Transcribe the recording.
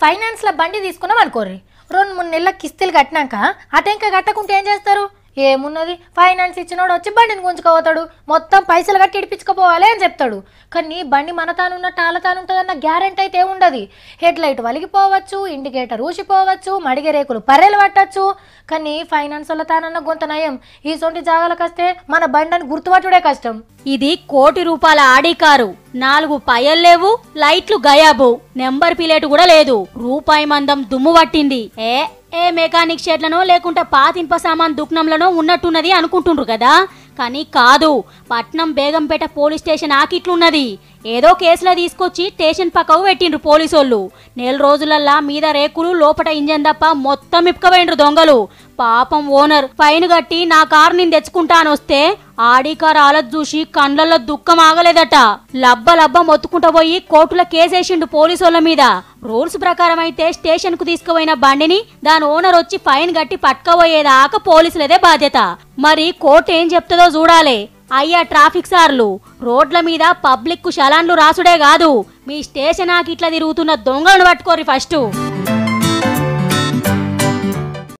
ఫైనాన్స్లో బండి తీసుకున్నాం అనుకోర్రి రెండు మూడు నెలల కిస్తీలు కట్టినాక అటెంక కట్టకుంటే ఏం చేస్తారు ఏమున్నది ఫైనాన్స్ ఇచ్చినోడు వచ్చి బండిని గుంజుకోపోతాడు మొత్తం పైసలు కట్టి ఇడిపించుకోపోవాలి అని చెప్తాడు కానీ బండి మన తానున్నట్టు ఆల తాను ఉంటుందన్న గ్యారెంటీ అయితే ఉండదు హెడ్ లైట్ వలిగిపోవచ్చు ఇండికేటర్ ఊసిపోవచ్చు మడిగె రేకులు పర్రెలు పట్టచ్చు కానీ ఫైనాన్స్ వల్ల తానన్న గొంత నయం ఈ సొంటి జాగాలకు వస్తే మన బండిని గుర్తుపట్టుడే కష్టం ఇది కోటి రూపాయల ఆడి కారు నాలుగు పయలు లేవు లైట్లు గయాబు నెంబర్ ప్లేట్ కూడా లేదు రూపాయి మందం దుమ్ము పట్టింది ఏ ఏ మెకానిక్ షెడ్లనో లేకుంటే పాతింప సామాన్ దుకాణంలోనో ఉన్నట్టున్నది అనుకుంటుండ్రు కదా కానీ కాదు పట్నం బేగంపేట పోలీస్ స్టేషన్ ఆకిట్లున్నది ఏదో కేసులో తీసుకొచ్చి స్టేషన్ పక్కకు పెట్టిండ్రు పోలీసోళ్ళు నెల రోజులల్లా మీద రేకులు లోపట ఇంజన్ తప్ప మొత్తం ఇప్పుకపోయిండ్రు దొంగలు పాపం ఓనర్ ఫైన్ కట్టి నా కారు నేను తెచ్చుకుంటా అని వస్తే ఆడి కారు ఆలత్ చూసి కండ్లలో దుఃఖం ఆగలేదట లబ్బ లబ్బ మొత్తుకుంటూ పోయి కోర్టులో కేసేసిండు పోలీసోళ్ళ మీద రూల్స్ ప్రకారం అయితే స్టేషన్ కు తీసుకుపోయిన బండిని దాని ఓనర్ వచ్చి ఫైన్ కట్టి పట్టుకపోయేదాకా పోలీసులదే బాధ్యత మరి కోర్టు ఏం చెప్తుందో చూడాలి అయ్యా ట్రాఫిక్ సార్లు రోడ్ల మీద పబ్లిక్ కు చలాన్లు రాసుడే కాదు మీ స్టేషన్ ఆకి ఇట్లా తిరుగుతున్న దొంగలను పట్టుకోరి ఫస్ట్